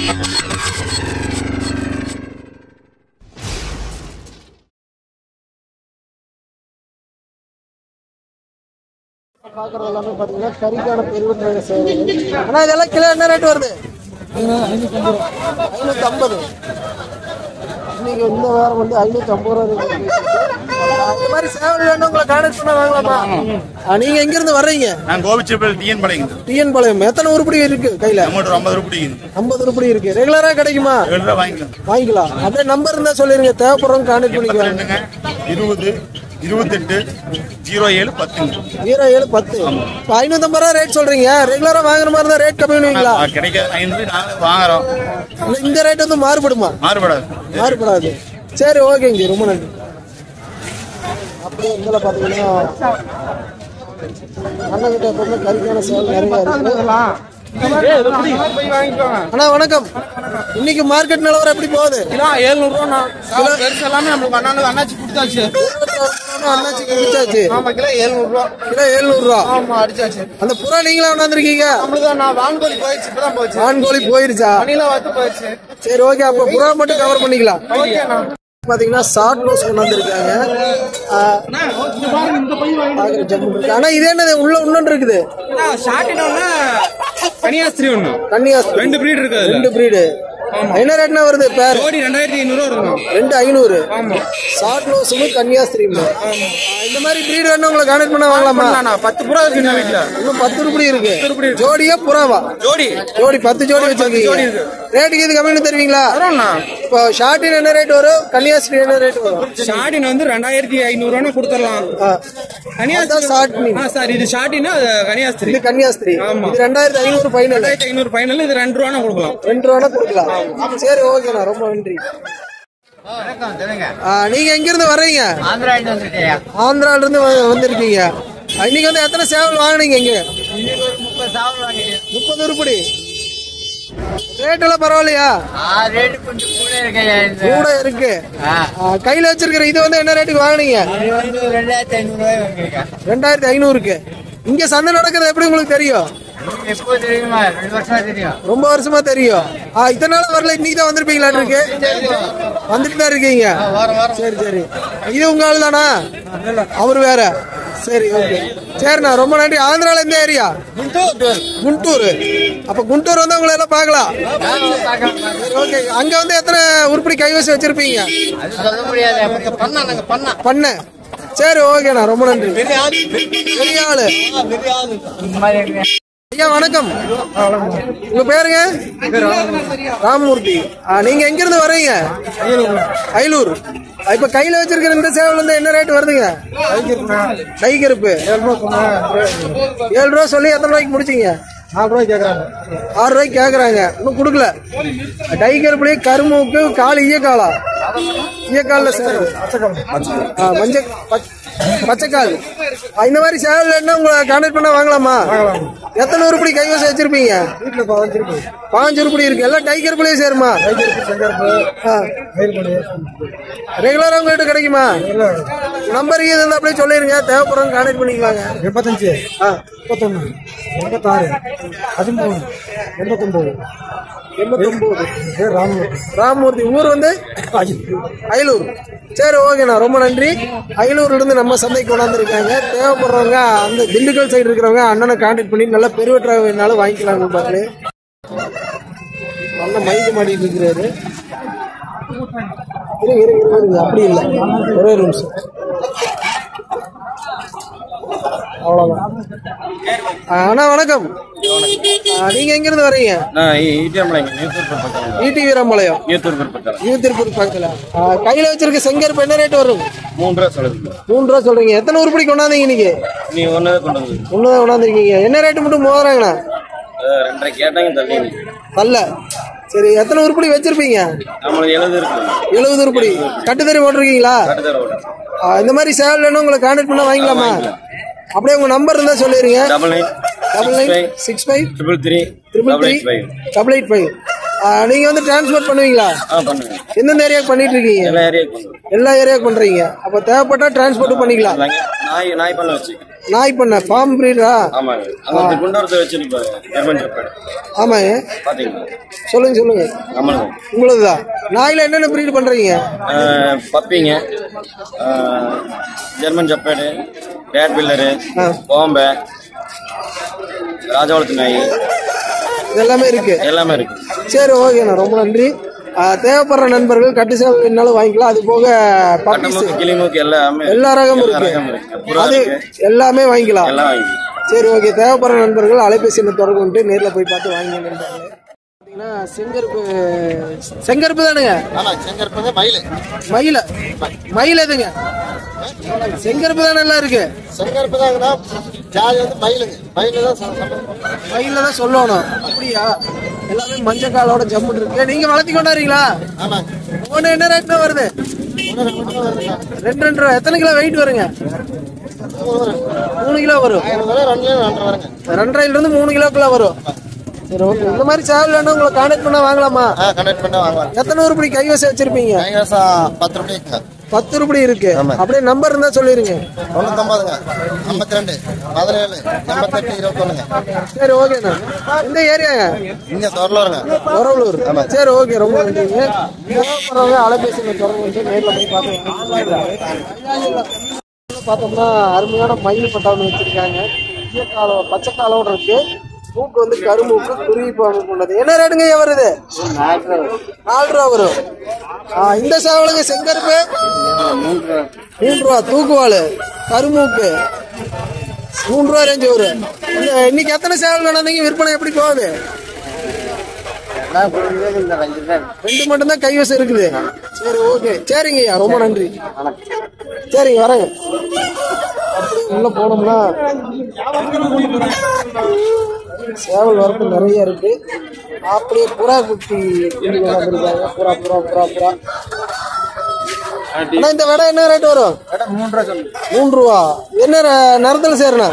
பார்க்குறது எல்லாமே பார்த்தீங்கன்னா கறிக்கான பெருவிற்ற சேவை ஆனால் இதெல்லாம் கிலோ என்ன ரேட் வருது ஐநூற்றி ஐம்பது இன்னைக்கு இந்த வாரம் வந்து ஐநூற்றி ஐம்பது ரூபா rate இருக்கு. இந்த மாதிரி சேவை வேணும் உங்களை கான்டாக்ட் பண்ண வாங்கலாமா ஆ, நீங்க எங்க இருந்து வர்றீங்க நான் கோபிச்சப்பல் டிஎன் பாளையம் டிஎன் பாளையம் எத்தனை உருப்படி இருக்கு கையில அமௌண்ட் ஒரு ஐம்பது ரூபாய் ஐம்பது உருப்படி இருக்கு ரெகுலரா கிடைக்குமா ஏழு ரூபாய் வாங்கிக்கலாம் வாங்கிக்கலாம் அப்படியே நம்பர் இருந்தா சொல்லிருங்க தேவைப்படுறவங்க கான்டாக்ட் பண்ணிக்குவாங்க ரெண்டுங்க இருபது இருபத்தெட்டு ஜீரோ ஏழு பத்துங்க ஜீரோ ஏழு பத்து இப்போ ஐநூத்தம்பது ரூபா ரேட் சொல்றீங்க ரெகுலரா வாங்குற மாதிரி இருந்தா ரேட் கம்மி பண்ணுவீங்களா ஆ, கிடைக்காது ஐநூறு நாங்கள் வாங்குறோம் இல்ல, இந்த ரேட் வந்து மாறுபடுமா மாறுபடாது மாறுபடாது சரி ஓகேங்க ரொம்ப நன்றி அப்படியே இதில் பார்த்தீங்கன்னா அண்ணங்கிட்ட எப்பவுமே கறிக்கான சேவை நிறைய இருக்கு அண்ணா வணக்கம் இன்னைக்கு மார்க்கெட் நிலவரம் எப்படி போகுது கிலோ ஏழ்நூறுவா பெருசு எல்லாமே நம்மளுக்கு அண்ணாந்து அண்ணாச்சி கொடுத்தாச்சு அண்ணாச்சி குடிச்சாச்சு ஆமா கிலோ ஏழ்நூறுவா கிலோ எழுநூறுவா ஆமா அடிச்சாச்சு அந்த புறா நீங்களா கொண்டாந்துருக்கீங்க நம்மளுக்கு நான் வான்கோழி போயிடுச்சு இப்பதான் போச்சு ஆண்கோழி போயிருச்சா மணில வந்து போயிடுச்சு சரி ஓகே அப்ப புறா மட்டும் கவர் பண்ணிக்கலாம் ஓகேண்ணா பாத்தீங்கன்னா ஷார்ட் நோஸ் கொண்டாந்துருக்காங்க ஆனா இது என்னது உள்ள இன்னொன்று இருக்குது ஷார்ட்டினோன்னா கன்னியாஸ்திரி ஒண்ணு கன்னியாஸ்திரி ரெண்டு பிரீட் இருக்கு அதுல ரெண்டு பிரீடு என்ன ரேட்னா வருது பேர் ஜோடி ரெண்டாயிரத்தி ஐநூறுவா இருக்கும் ரெண்டு ஐநூறு ஆமா ஷார்ட் நோஸும் கன்னியாஸ்திரி இந்த மாதிரி பிரீடு வேணும் உங்களை கான்டாக்ட் பண்ண வாங்கலாமா அண்ணா பத்து புறா இருக்கு இந்த வீட்டுல இன்னும் பத்து ரூபாய் இருக்கு ரூபாய் இருக்கு. ஜோடியா புறாவா ஜோடி ஜோடி பத்து ஜோடி வச்சிருக்கீங்க ரேட்டுக்கு இது கம்மி தருவீங்களா தரோம்ண்ணா இப்போ ஷார்ட்டின் என்ன ரேட் வரும் கன்னியாஸ்திரி என்ன ரேட் வரும் ஷார்ட்டின் வந்து ரெண்டாயிரத்தி ஐநூறுவான்னு கொடுத்துடலாம் ஆ. கன்னியாஸ்திரி அதான் ஷார்ட்டின் ஆ சார் இது ஷார்ட்டினா கன்னியாஸ்திரி இது கன்னியாஸ்திரி ஆமா. இது ரெண்டாயிரத்தி ஐநூறு ஃபைனல் ரெண்டாயிரத்தி ஐநூறு ஃபைனல் இது ரெண்டு ரூபானா கொடுக்கலாம் ரெண்டு ரூபா கொடுக்கலாம் சரி ஓகேண்ணா ரொம்ப நன்றி ஆ, நீங்க எங்க இருந்து வர்றீங்க ஆந்திரால இருந்து வ- வந்திருக்கீங்க ஆ, இன்னைக்கு வந்து எத்தனை சேவல் வாங்குனீங்க இங்க முப்பது உருப்படி ரேட் எல்லாம் பரவாயில்லையா ரேட்டு கொஞ்சம் கூட இருக்கையா இந்த கூட இருக்கு ஆ, கையில வச்சிருக்கிற இது வந்து என்ன ரேட்டுக்கு வாங்குனீங்க இது வந்து ரெண்டாயிரத்தி ஐநூறு ரூபாய் வாங்கியிருக்கேன் ரெண்டாயிரத்தி ஐநூறுக்கு இங்க சந்தை நடக்கிறது எப்படி உங்களுக்கு தெரியும் எப்போ தெரியுமா ரெண்டு வருஷமா தெரியும் ரொம்ப வருஷமா தெரியும் ஆ இத்தனை நாள் வரல இன்னைக்கு தான் வந்திருப்பீங்களா இருக்கு வந்துட்டு தான் இருக்கீங்க சரி சரி இது உங்க ஆள் தானா அவர் வேற சரி ஓகே சரிண்ணா ரொம்ப நன்றி ஆந்திரால எந்த ஏரியா குண்டூர் அப்ப குண்டூர் வந்து உங்களை எல்லாம் பார்க்கலாம் சரி ஓகே அங்க வந்து எத்தனை உருப்படி கைவசம் வச்சிருப்பீங்க அது சொல்ல முடியாது பண்ணா நாங்க பண்ணா பண்ண சரி ஓகேண்ணா ரொம்ப நன்றி பெரிய ஆளு இந்த மாதிரி இருக்கு. ஐயா வணக்கம் உங்க பேருங்க ராமமூர்த்தி ஆ, நீங்க எங்க இருந்து வர்றீங்க அயலூர் ஆ, இப்ப கையில வச்சிருக்கிற இந்த சேவல் வந்து என்ன ரேட் வருதுங்க டைகருப்பு ஏழு ரூபா சொல்லி எத்தனை ரூபாய்க்கு முடிச்சீங்க ஆறு ரூபாய்க்கு கேக்குறாங்க ஆறு ரூபாய்க்கு கேக்குறாங்க இன்னும் கொடுக்கல டைகருப்புலயே கரும்புக்கு கால் ஈயக்காலா ஈயக்கால்ல சேவல் ஆ, மஞ்சள் பச்ச- பச்சைக்கால் ஆ, இந்த மாதிரி சேவல் என்ன உங்களை கான்டாக்ட் பண்ண வாங்கலாமா எத்தனை உருப்படி கைவசம் வச்சிருப்பீங்க வீட்டுல பாஞ்சு உருப்படி இருக்கு எல்லாம் டைகருப்புலயே சேருமா ரெகுலரா உங்ககிட்ட கிடைக்குமா நம்பர் இது இருந்தா அப்படியே சொல்லிருங்க தேவைப்படுறவங்க கான்டாக்ட் பண்ணிக்கலாங்க எண்பத்தஞ்சு ஆ முப்பத்தொன்னு எண்பத்தாறு பதிமூணு எண்பத்தொன்பது எண்பத்தொன்பது பேர் ராமமூர்த்தி ராமமூர்த்தி ஊர் வந்து அயலூர் சரி ஓகேண்ணா ரொம்ப நன்றி அயலூர்ல இருந்து நம்ம சந்தைக்கு கொண்டாந்துருக்காங்க தேவைப்படுறவங்க அந்த திண்டுக்கல் சைடு இருக்கிறவங்க அண்ணனை கான்டாக்ட் பண்ணி நல்லா பெருவற்றாக வேணாலும் வாங்கிக்கலாம் பார்த்து நல்ல மைக்கு மாட்டிட்டு இருக்கிறாரு இரு, இரு, இரு, இரு, அப்படி இல்லை ஒரே ஒரு நிமிஷம் அவ்வளோதான் ஆ, அண்ணா வணக்கம் ஆ, நீங்க எங்க இருந்து வர்றீங்க நான் ஈட்டியம்பளைங்க நீத்தூர் பக்கம் ஈடி வீரம்பாளையம் நீத்தூர் பக்கம் நியூ திருப்பூர் பக்கத்துல ஆ, கையில வச்சிருக்க செங்கருப்பு என்ன ரேட் வரும் மூணு ரூபா சொல்லுங்க மூணு ரூபா சொல்றீங்க எத்தனை உருப்படி கொண்டாந்தீங்க இன்னைக்கு நீ ஒன்று கொண்டு வந்து ஒண்ணுதான் கொண்டாந்துருக்கீங்க என்ன ரேட்டு மட்டும் மூவாயிரங்கண்ணா ரெண்டரை கேட்டாங்க தள்ளி அல்ல சரி எத்தனை உருப்படி வச்சிருப்பீங்க நம்மளுக்கு எழுது இருக்கு எழுபது உருப்படி கட்டுத்தறி போட்டிருக்கீங்களா கட்டுத்தர ஓட ஆ, இந்த மாதிரி சேவல் வேணும் உங்களை கான்டாக்ட் பண்ண வாங்கிக்கலாமா அப்படியே உங்க நம்பர் இருந்தா சொல்லிருங்க double nine double nine six five triple three triple double three eight five double eight five நீங்க வந்து டிரான்ஸ்போர்ட் பண்ணுவீங்களா ஆ பண்ணுங்க எந்தெந்த ஏரியாவுக்கு பண்ணிட்டு இருக்கீங்க எல்லா ஏரியாவுக்கு கொண்டு எல்லா ஏரியாவுக்கு பண்றீங்க அப்ப தேவைப்பட்டா டிரான்ஸ்போர்ட் பண்ணிக்கலாம் வாங்க நாய் நாய் பண்ண வச்சுக்கேன் நாய் பண்ண ஃபார்ம் பிரீடா ஆமாங்க அந்த குண்டரத்தை வச்சு இப்போ ஜெர்மன் ஜப்பான் ஆமாங்க பாத்தீங்களா சொல்லுங்க சொல்லுங்க நம்மளும் உங்களுதுதான் நாயில என்னென்ன பிரீட் பண்றீங்க பப்பிங்க ஆஹ், ஜெர்மன் ஜப்பாடு ரேட் பில்லரு ஆ. கோம்பை ராஜவளத்து நாய் இது எல்லாமே இருக்கு எல்லாமே இருக்கு சரி ஓகேண்ணா ரொம்ப நன்றி ஆ, தேவைப்படுற நண்பர்கள் கட்டு சேவை வேணாலும் வாங்கிக்கலாம் அது போக பப்பீஸ் கட்டமுக்கு கிளிமூக்கு எல்லாமே எல்லா ரகமும் எல்லா இருக்கு ரகம் இருக்கு புறா அது இருக்கு எல்லாமே வாங்கிக்கலாம் எல்லாம் வாங்கி சரி ஓகே தேவைப்படுற நண்பர்கள் அலைபேசி எண்ணை தொடர்பு கொண்டு நேரில் போய் பார்த்து வாங்கி நண்பர்களே பார்த்தீங்கன்னா செங்கருப்பு செங்கருப்பு தானுங்க ஆமா செங்கற்பது மயில் மயில மயில் எதுங்க செங்கருப்பு தானே எல்லாம் இருக்கு செங்கற்பு தாங்கன்னா ஜாதி வந்து மயிலுங்க மயில் தான் ச- சம்பந்தம். மயில தான் சொல்லணும் அப்படியா எல்லாமே மஞ்சள் காலோட ஜம்முன்னு இருக்கு நீங்க வளர்த்தி கொண்டாடுறீங்களா ஆமாங்க ஒன்று என்ன ரேட்ல வருது ஒன்று ரெண்டு மட்டும் தான் வருதுங்க. ரெண்டு ரெண்டு ரூபா எத்தனை கிலோ வெயிட் வருங்க மூணு வரும். மூணு கிலோ வரும் மூணு வரும், ரெண்டு கிலோ, ரெண்டரை வருங்க ரெண்டரைல இருந்து மூணு கிலோக்குள்ள வரும் சரி ஓகே இந்த மாதிரி சேவல் வேணும் உங்களை கான்டாக்ட் பண்ணா வாங்கலாமா ஆ கனெக்ட் பண்ணி வாங்கலாம் எத்தனை உருப்படி கைவசம் வச்சிருப்பீங்க கைவசம் பத்து ரூபாய் இருக்குங்க பத்து உருப்படி இருக்கு ஆமா. அப்படியே நம்பர் இருந்தா சொல்லிருங்க தொண்ணூத்தொம்பதுங்க ஐம்பத்தி ரெண்டு பதினேழு எண்பத்தெட்டு இருபத்தொன்னுங்க சரி ஓகேண்ணா இந்த ஏரியாங்க இங்க தொடர்லூருங்க உறவுலூர் சரி ஓகே ரொம்ப நன்றிங்க தேவைப்படுறவங்க அலைபேசியில் தொடர்பு வந்து நேரில் போய் பார்த்து பார்த்தோம்னா அருமையான மயில் பட்டாவது வச்சிருக்காங்க பெரிய காலம் பச்சை காலோட இருக்கு மூக்கு வந்து கருமூக்கு குருவி பாம்பு கொண்டது என்ன ரேட்டுங்க ஐயா வருது நாலு ரூபா வரும் ஆ, இந்த சேவலுங்க செங்கருப்பு மூன்று ரூபா தூக்குவாள் கருமூக்கு மூணு ரூபா ரேஞ்சு வரும் இந்த- இன்னைக்கு எத்தனை சேவல் வேணாந்தீங்க விற்பனை எப்படி போகுது ரெண்டு மட்டும்தான் கைவசம் இருக்குது சரி ஓகே சரிங்க ஐயா ரொம்ப நன்றி சரிங்க வரேங்க அப்படியே உள்ள போனோம்னா சேவல் வரப்பு நிறைய இருக்கு அப்படியே புறா குட்டி குட்டி கொண்டாந்துருக்காங்க புறா புறா புறா புறா அண்ணா இந்த விடை என்ன ரேட் வரும் மூன்று ரூபா சொல்லு மூன்று ரூபா என்ன ர- நிறத்துல சேருண்ணா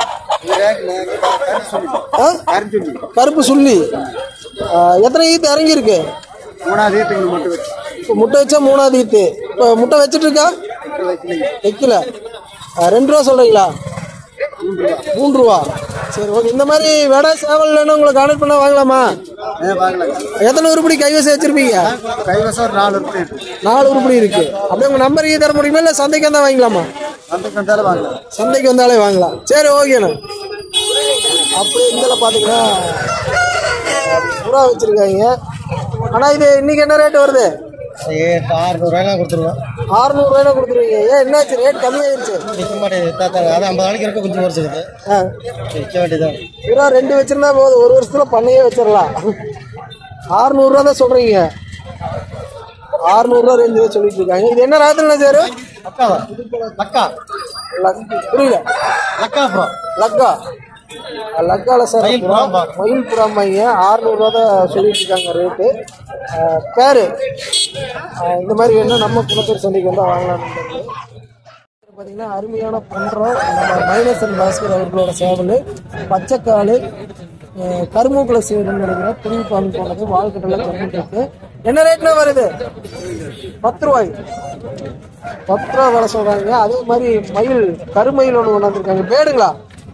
ஆ? கருப்பு சுள்ளி ஆ, எத்தனை ஈத்து இறங்கி இருக்கு மூணாவது ஈத்துக்கு மட்டும் வச்சு இப்போ முட்டை வச்சா மூணாவது ஈத்து இப்போ முட்டை வச்சிட்டு இருக்கா வைக்கல ஆ, ரெண்டு ரூபா சொல்றீங்களா மூன்று ரூபா சரி ஓகே இந்த மாதிரி விடை சேவல் வேணும் உங்களை கான்டாக்ட் பண்ணா வாங்கலாமா வாங்கலாம் எத்தனை உருப்படி கைவசம் வச்சிருப்பீங்க கைவசம் ஒரு நாலு ரூபாய் இருக்கு நாலு உருப்படி இருக்கு அப்படியே உங்க நம்பர் தர முடியுமா இல்லை சந்தைக்கு வந்தா வாங்கிக்கலாமா அந்த கண்டாலும் வாங்கலாம் சந்தைக்கு வந்தாலே வாங்கலாம் சரி ஓகேண்ணா அப்படியே இதில் பார்த்தீங்கன்னா புறா வச்சிருக்காங்க ஆனால் இது இன்னைக்கு என்ன ரேட் வருது ஆறுநூறுவாய்லாம் கொடுத்துருவோம் அறுநூறுவாயில கொடுத்துருவீங்க ஏன் என்னாச்சு ரேட் கம்மியாயிருச்சு விற்க மாட்டேங்குது தாத்தாங்க அது ஐம்பது நாளைக்கு இருக்க கொஞ்சம் குறைச்சிக்குது ஆ விற்க வேண்டியதான் புறா ரெண்டு வச்சிருந்தா போதும் ஒரு வருஷத்துல பண்ணையே வச்சிடலாம் அறுநூறுவா தான் சொல்றீங்க அறுநூறுவா ரேஞ்சு தான் சொல்லிட்டு இருக்காங்க இது என்ன ராத்திரில சார் அக்காவா அக்கா புரியல அக்கா அப்புறம் லக்கா லக்கால சார் மயில் புறாம்பா. மயில் புறாமைங்க ஆறுநூறுவா தான் சொல்லிட்டு இருக்காங்க ரேட்டு பேரு ஆஹ் இந்த மாதிரி வேணும்னா நம்ம குணத்தூர் சந்தைக்கு வந்து வாங்கலாம் பார்த்தீங்கன்னா அருமையான பண்றோம் நம்ம மைனசன் பாஸ்கர் அவர்களோட சேவல் பச்சைக்கால் கருமூக்கில் சேருன்னு நினைக்கிறேன் புளி பாம்பு போனது வாழ்க்கட்டில் கம்மிட்டு இருக்கு என்ன ரேட்னா வருது பத்து ரூபாய் பத்து ரூபா வர சொல்றாங்க அதே மாதிரி மயில் கருமயில் ஒன்று கொண்டாந்துருக்காங்க பேடுங்களா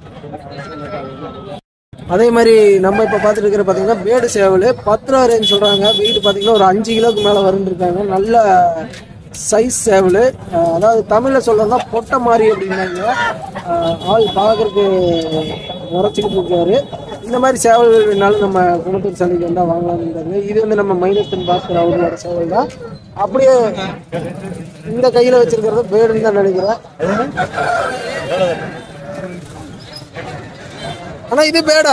அதே மாதிரி நம்ம இப்போ பார்த்துட்டு இருக்கிற பார்த்தீங்கன்னா பேடு சேவல் பத்து ரூபா ரேஞ்ச் சொல்கிறாங்க வெயிட் பார்த்தீங்கன்னா ஒரு அஞ்சு கிலோக்கு மேலே வரும்னு இருக்காங்க நல்ல சைஸ் சேவல் அஹ் அதாவது தமிழில் சொல்கிறதா பொட்டை மாதிரி அப்படின்னாங்க அஹ் ஆள் பார்க்கறதுக்கு முறைச்சிக்கிட்டு இருக்காரு இந்த மாதிரி சேவல்கள் வேணாலும் நம்ம குணத்தூர் சந்தைக்கு வந்தால் வாங்கலாம்ன்றாங்க இது வந்து நம்ம மைனஸ்தன் பாஸ்கர் அவர்களோட சேவல் தான் அப்படியே இந்த கையில் வச்சிருக்கிறது பேடுன்னு தான் நினைக்கிறேன் ஆனா இது பேடா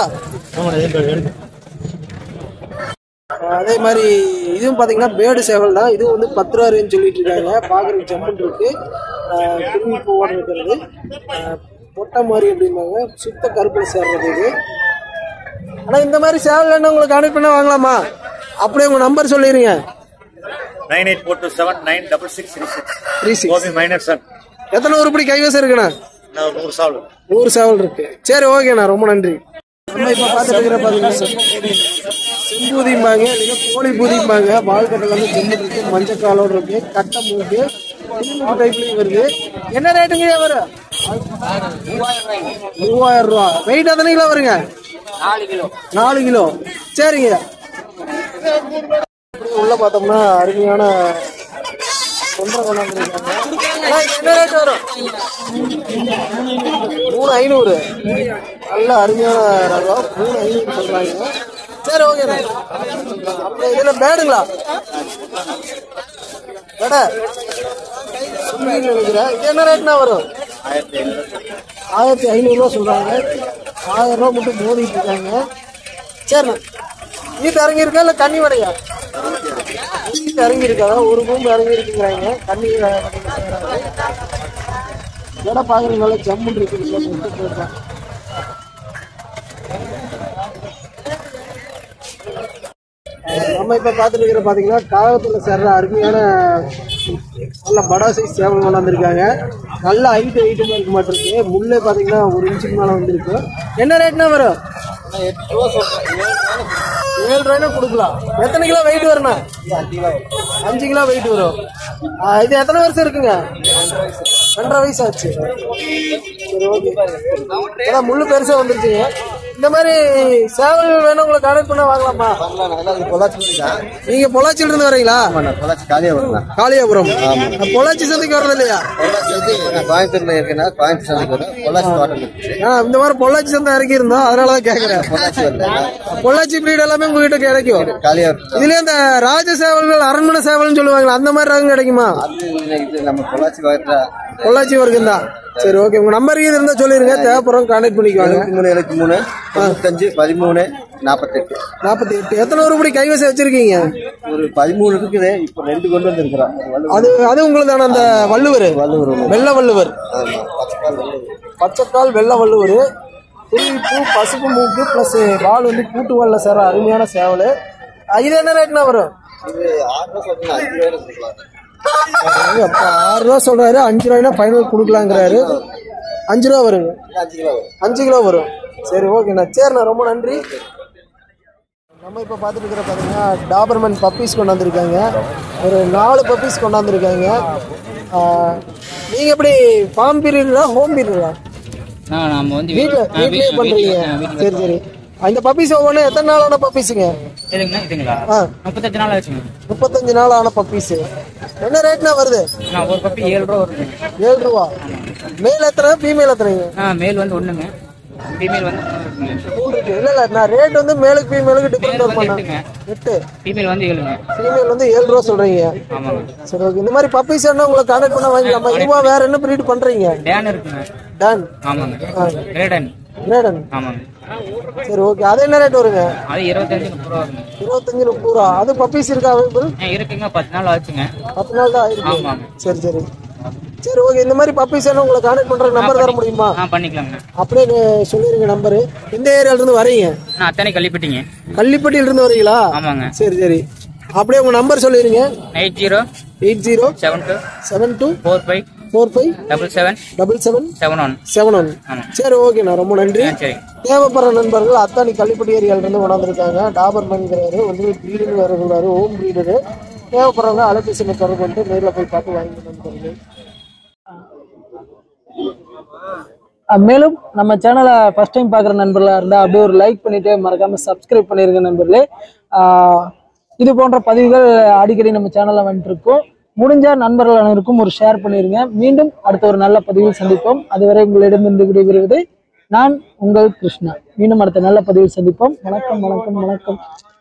அதே மாதிரி இதுவும் பாத்தீங்கன்னா பேடு சேவல் தான் இது வந்து பத்து ரூபா ரேஞ்ச் சொல்லிட்டு இருக்காங்க பாக்குறதுக்கு ஜம்முன் இருக்கு ஆஹ் குருவி பூவோட இருக்கிறது ஆஹ் பொட்டை மாதிரி அப்படிம்பாங்க சுத்த கருப்பில் சேர்றது இது ஆனா இந்த மாதிரி சேவல் என்ன உங்களுக்கு கான்டெக்ட் பண்ண வாங்கலாமா அப்படியே உங்க நம்பர் சொல்லிடுங்க nine eight four two seven nine double six three six three six கோபி மைனர் சன் எத்தனை உருப்படி கைவசம் இருக்குண்ணா நான் ஒரு நூறு சாவல் நூறு சேவல் இருக்கு சரி ஓகேண்ணா ரொம்ப நன்றி நம்ம இப்ப பார்த்துட்டு இருக்கிற பாத்தீங்கன்னா செம்பூதிம்பாங்க இல்லைன்னா கோழி பூதிம்பாங்க வாழ்க்கட்டில் வந்து ஜெம்மு இருக்கு மஞ்சள் காலோடு இருக்கு கட்டை மூக்கு டைப்லயும் வருது என்ன ரேட்டுங்க வரும் மூவாயிரம் ரூபா வெயிட் எத்தனை கிலோ வருங்க நாலு கிலோ நாலு கிலோ சரிங்க அப்படியே உள்ள பார்த்தோம்னா அருமையான ஒன்றரை கொண்டாந்துருக்காங்க என்ன ரேட் வரும் மூணு ஐநூறு நல்ல அருமையான ரகம் மூணு ஐநூறு சொல்றாங்க சரி ஓகே அப்புறம் இதுல பேடுங்களா பேட சும்மின்னு நினைக்கிறேன் இது என்ன ரேட்னா வரும் ஆயிரத்தி ஐநூறுரூவா சொல்றாங்க ஆயிரம் ரூபா மட்டும் மோதிட்டு இருக்காங்க சரிண்ணா வீட்டு இறங்கி இருக்கா இல்லை கண்ணி வடையா வீட்டு இறங்கி இருக்காதா ஒரு பூம்பு இறங்கி இருக்குங்கிறாங்க கண்ணி இடம் பார்க்குறதுனால ஜம்முன்னு இருக்குது சொல்லிட்டு போயிருக்கான் நம்ம இப்ப பார்த்துட்டு இருக்கிற பாத்தீங்கன்னா காகத்துல சேர்ற அருமையான நல்ல படா சைஸ் சேவல் கொண்டாந்துருக்காங்க நல்ல ஹைட் ஹைட்டுமா இருக்க மாட்டிருக்கு முள்ளே பாத்தீங்கன்னா ஒரு இன்ச்சுக்கு மேல வந்திருக்கு என்ன ரேட்னா வரும் ஏழு ரூபாய்னா கொடுக்கலாம் எத்தனை கிலோ வெயிட் வரும்ண்ணா அஞ்சு கிலோ வெயிட் வரும் ஆ, இது எத்தனை வருஷம் இருக்குங்க ரெண்டரை வயசு ஆச்சு சரி ஓகே அதான் முள்ளு பெருசா வந்துருச்சுங்க இந்த மாதிரி சேவல் வேணும் உங்களுக்கு கான்டாக்ட் பண்ண வாங்கலாமா நீங்க பொள்ளாச்சியில இருந்து வரீங்களா காளியாபுரம் பொள்ளாச்சி சந்தைக்கு வர்றது இல்லையா கோயம்புத்தூர்ல இருக்குன்னா கோயம்புத்தூர் சந்தைக்கு வரும் பொள்ளாச்சி தோட்டம் இருந்துச்சு ஆ, இந்த மாதிரி பொள்ளாச்சி சந்தை இறக்கி இருந்தோம் அதனாலதான் கேக்குறேன் பொள்ளாச்சி வரல பொள்ளாச்சி பிரீட் எல்லாமே உங்ககிட்ட கிடைக்கும் காலியா இருக்கு இதுலயே இந்த ராஜ சேவல்கள் அரண்மனை சேவல்னு சொல்லுவாங்களா அந்த மாதிரி ரகம் கிடைக்குமா அது இது நம்ம பொள்ளாச்சி வரல பொள்ளாச்சி வரைக்கும் தான் சரி ஓகே உங்க நம்பர் இது இருந்தா சொல்லிருங்க தேவைப்படுறோம் கான்டாக்ட் பண்ணிக்குவாங்க எழுபத்தி மூணு எழுபத்தி மூணு தொண்ணூத்தஞ்சு பதிமூணு நாற்பத்தெட்டு நாற்பத்தி எட்டு எத்தனை உருப்படி கைவசம் வச்சிருக்கீங்க ஒரு பதிமூணு இருக்குது இப்போ ரெண்டு கொண்டு வந்திருக்கிறோம் ஒரு வள்ளுவர் அது அது உங்களுக்கு தானே அந்த வள்ளுவர் வள்ளுவர் வெள்ள வள்ளுவர் ஆமா பச்சைக்கால் வள்ளுவர் பச்சைக்கால் வெள்ள வள்ளுவர் பூ பசுப்பு மூக்கு பிளஸ் வால் வந்து கூட்டு வால்ல சேர அருமையான சேவல் இது என்ன ரேட்னா வரும் இது ஆறு ரூபா சொல்லுங்க அஞ்சு ரூபாய் கொடுக்கலாம் அப்ப ஆறு ரூபா சொல்றாரு அஞ்சு ரூபாய்னா ஃபைனல் கொடுக்கலாங்கிறாரு அஞ்சு ரூபா வருங்க இது அஞ்சு கிலோ வரும் அஞ்சு கிலோ வரும் சரி ஓகேண்ணா சரிண்ணா ரொம்ப நன்றி நம்ம இப்போ பார்த்துட்டு இருக்கிற பார்த்தீங்கன்னா டாபர்மன் பப்பீஸ் கொண்டாந்துருக்காங்க ஒரு நாலு பப்பீஸ் கொண்டாந்துருக்காங்க நீங்கள் எப்படி ஃபார்ம் பீரியடா ஹோம் பீரியடா நம்ம வந்து வீட்டில் வீட்லேயே பண்ணுறீங்க சரி சரி அந்த பப்பீஸ் ஒவ்வொன்றும் எத்தனை நாளான பப்பீஸுங்க எதுங்கண்ணா இதுங்களா ஆ முப்பத்தஞ்சு நாள் ஆச்சுங்க முப்பத்தஞ்சு நாள் ஆன பப்பீஸு என்ன ரேட்னா வருது நான் ஒரு பப்பி ஏழு ரூபா வருதுங்க ஏழு ரூபா மேல் எத்தனை ஃபீமேல் எத்தனைங்க ஆ மேல் வந்து ஒண்ணுங்க ஃபீமேல் வந்து மூணு இருக்குங்க மூணு இருக்கு இல்லை இல்லை நான் ரேட் வந்து மேலுக்கு ஃபீமேலுக்கு டிஃப்ரெண்ட் வரும் எட்டுங்க எட்டு ஃபீமேல் வந்து ஏழுங்க ஃபீமேல் வந்து ஏழு ரூபா சொல்றீங்க ஆமாங்க சரி ஓகே இந்த மாதிரி பப்பீஸ் என்ன உங்களை கான்டாக்ட் பண்ண வாங்கிக்கலாமா இதுவா வேற என்ன ப்ரீட் பண்றீங்க டேன் இருக்குங்க டான் ஆமாங்க கிரேடன் கிரேடன் ஆமாங்க சரி ஓகே அது என்ன ரேட் வருங்க அது இருபத்தஞ்சு முப்பது ரூபா வருங்க இருபத்தஞ்சு முப்பது ரூபா அது பப்பீஸ் இருக்கா அவைலபிள் ஆ, இருக்குங்க பத்து நாள் ஆச்சுங்க பத்து நாள் தான் ஆயிருக்கு ஆமாங்க. சரி சரி சரி ஓகே இந்த மாதிரி பப்பீஸ் என்ன உங்களை கான்டாக்ட் பண்ற நம்பர் தர முடியுமா ஆ பண்ணிக்கலாங்க அப்படியே நீ- சொல்லிருங்க நம்பரு இந்த ஏரியால இருந்து வரீங்க நான் அத்தனை கள்ளிப்பட்டிங்க கள்ளிப்பட்டியில இருந்து வரீங்களா ஆமாங்க சரி சரி அப்படியே உங்க நம்பர் சொல்லிருங்க eight zero eight zero seven two seven two four five four five double seven double seven seven one seven one ஆமா. சரி ஓகேண்ணா ரொம்ப நன்றி ஆ சரி தேவைப்படுற நண்பர்கள் அத்தானி கள்ளிப்பட்டி ஏரியால இருந்து கொண்டாந்துருக்காங்க டாபர்மன்கிறாரு வந்து ப்ரீடர் வேற சொல்றாரு ஹோம் ப்ரீடரு தேவைப்படுறவங்க அலைபேசி தொடர்பு பண்ணிட்டு நேரில் போய் பார்த்து வாங்கி நண்பர்கள் மேலும் நம்ம சேனலை ஃபர்ஸ்ட் டைம் பார்க்குற நண்பர்களாக இருந்தால் அப்படியே ஒரு லைக் பண்ணிட்டு மறக்காம சப்ஸ்கிரைப் பண்ணிருங்க நண்பர்களே ஆஹ் இது போன்ற பதிவுகள் அடிக்கடி நம்ம சேனலில் வந்துட்டு இருக்கோம் முடிஞ்ச நண்பர்கள் அனைவருக்கும் ஒரு ஷேர் பண்ணிருங்க மீண்டும் அடுத்த ஒரு நல்ல பதிவில் சந்திப்போம் அதுவரை உங்களிடமிருந்து விடைபெறுவது நான் உங்கள் கிருஷ்ணா மீண்டும் அடுத்த நல்ல பதிவில் சந்திப்போம் வணக்கம் வணக்கம் வணக்கம்